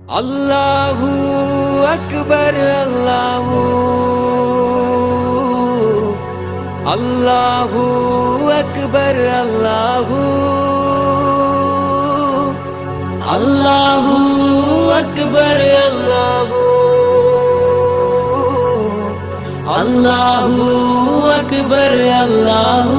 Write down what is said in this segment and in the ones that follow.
അല്ലാഹു അക്ബർ അല്ലാഹു അല്ലാഹു അക്ബർ അല്ലാഹു അല്ലാഹു അക്ബർ അല്ലാഹു അല്ലാഹു അക്ബർ അല്ലാഹു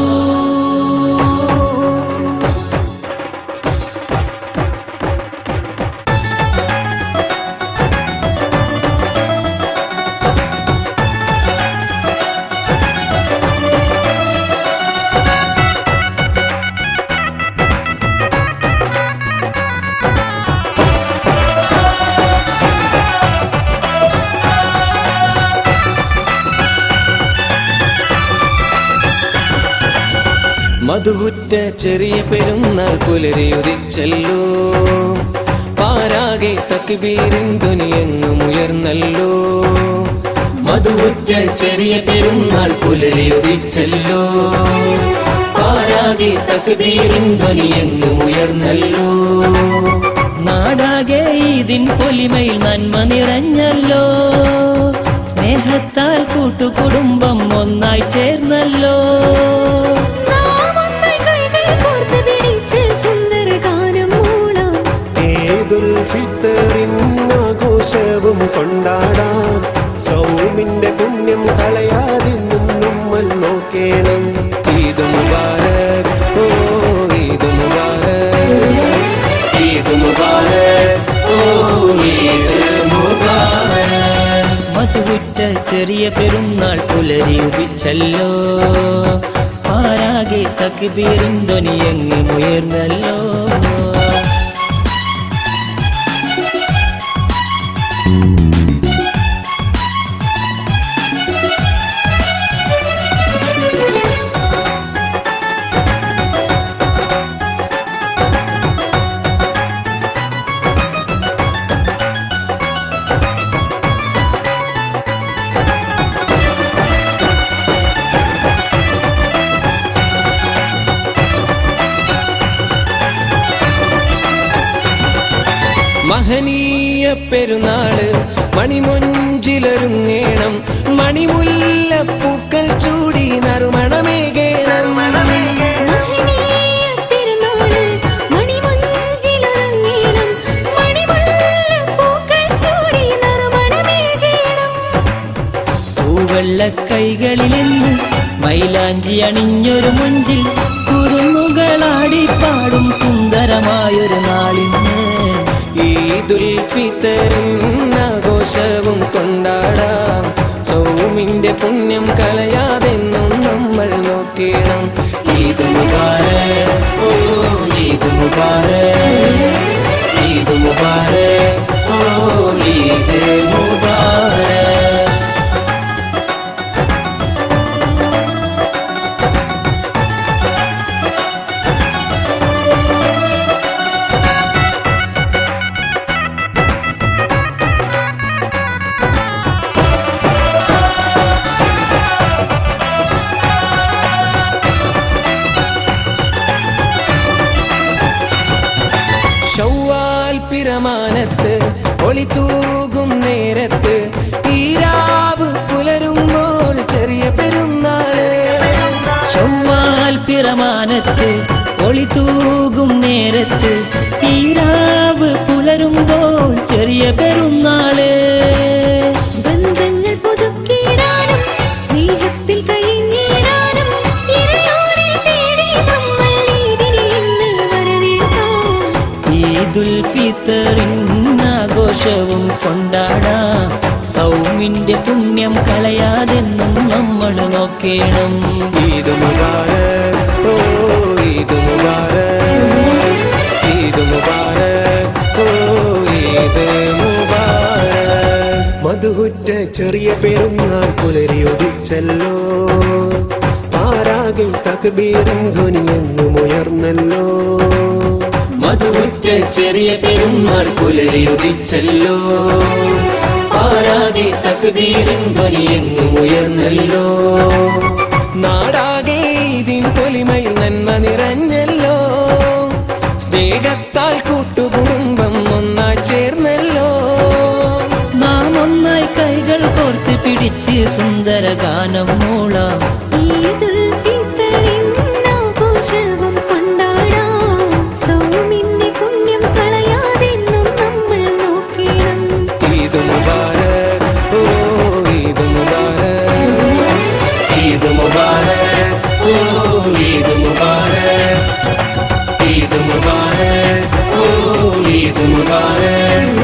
മധുവുറ്റ ചെറിയ പെരുന്നാൾ പുലരിയുദിച്ചല്ലോ പാരാകെ തക്ബീരിൻ ധ്വനിയെങ്ങും ഉയർന്നല്ലോ മധുവുറ്റ ചെറിയ പെരുന്നാൾ പുലരിയുദിച്ചല്ലോ പാരാകെ തക്ബീരിൻ ധ്വനിയെങ്ങും ഉയർന്നല്ലോ നാടാകെ ഇതിൻ പൊലിമയിൽ നന്മ നിറഞ്ഞല്ലോ സ്നേഹത്താൽ കൂട്ടുകുടുംബം ഒന്നായി ചേർന്നല്ലോ നാം ഒന്നായി കൈകൾ കോർത്ത് പിടിച്ച് സുന്ദര ഗാനം മൂളാം. ഏതുൽ ഫിത്തറിൻ ആഘോഷവും കൊണ്ടാടാം സൗമിന്റെ പുണ്യം കളയാതിന്നും നമ്മൾ നോക്കേണം ഈദ് മുബാരക് ഓ ഈദ് മുബാരക് ഈദ് മുബാരക് ഓ ഈദ് മുബാരക് മധുവുറ്റ ചെറിയ പെരുന്നാൾ പുലരി ഉദിച്ചല്ലോ ആരാകെ തക്ബീറിൻ ധ്വനിയെങ്ങും ഉയർന്നല്ലോ മഹനീയ പെരുന്നാള് മണിമൊഞ്ചിലൊരുങ്ങേണം മണിമുല്ലപ്പൂക്കൾ ചൂടി നറുമണമേകേണം മഹനീയ തിരുനാള് മണിമഞ്ചിലൊരുങ്ങീണം. മണിമുല്ലപ്പൂക്കൾ ചൂടി നറുമണമേകീണം. പൂവെള്ള കൈകളിലെന്ന് മൈലാഞ്ചി അണിഞ്ഞൊരു മുഞ്ചിൽ കുരുന്നുകളാടി പാടും സുന്ദരമായൊരു നാളിന്ന് ഈദുൽ ഫിത്തറിൻ ആഘോഷവും കൊണ്ടാടാം സൗമിന്റെ പുണ്യം കളയാതെന്നും നമ്മൾ നോക്കണം ഈദ് മുബാരക് ഓ ഈദ് മുബാരക് ഈദ് മുബാരക് ഓ ഈദ് മുബാരക് ഷവ്വാൽ പിറമാനത്ത് ഒളി തൂകും നേരത്ത് ഈരാവ് പുലരുമ്പോൾ ചെറിയ പെരുന്നാള് ചൊവ്വാൽ പിറമാനത്ത് ഒളി തൂകും നേരത്ത് ഈരാവ് പുലരുമ്പോൾ ചെറിയ പെരുന്നാള് ബന്ധങ്ങൾ പുതുക്കിയിടാനും സ്നേഹത്തിൽ കഴിഞ്ഞിടാനും ഇറയോരിൽ തേടി നമ്മൾ ഈദിനെ ഇന്ന് വരവേൽക്കാം. ഈദുൽ ഫിത്തറിൻ ആഘോഷവും കൊണ്ടാടാം സൗമിന്റെ പുണ്യം കളയാതെന്നും നമ്മൾ നോക്കണം ഈദ് മുബാരക് ഓ ഈദ് മുബാരക് ഈദ് മുബാരക് ഓ ഈദ് മുബാരക് മധുഹുറ്റ ചെറിയ പെരുന്നാൾ പുലരിയൊതിച്ചല്ലോ ആരാകെ തക്ബീറും ധ്വനിയെങ്ങും ഉയർന്നല്ലോ മധുവുറ്റ ചെറിയ പെരുന്നാൾ പുലരിയുദിച്ചല്ലോ ആരാകെ തക്ബീരിൻ ധ്വനിയെങ്ങും ഉയർന്നല്ലോ നാടാകെ ഇതിൻ പൊലിമയിൽ നന്മ നിറഞ്ഞല്ലോ സ്നേഹത്താൽ കൂട്ടുകുടുംബം ഒന്നാ ചേർന്നല്ലോ പിടിച്ച് സുന്ദര ഗാനം മൂളാം ഈദുൽ ഫിത്തറിൻ ആഘോഷവും കൊണ്ടാടാം സൗമിന്റെ പുണ്യം കളയാതെന്നും നമ്മൾ നോക്കണം ഈദ് മുബാരക് ഓ ഈദ് മുബാരക് ഈദ് മുബാരക് ഓ ഈദ് മുബാരക് ഈദ് മുബാരക് ഓ ഈദ് മുബാരക്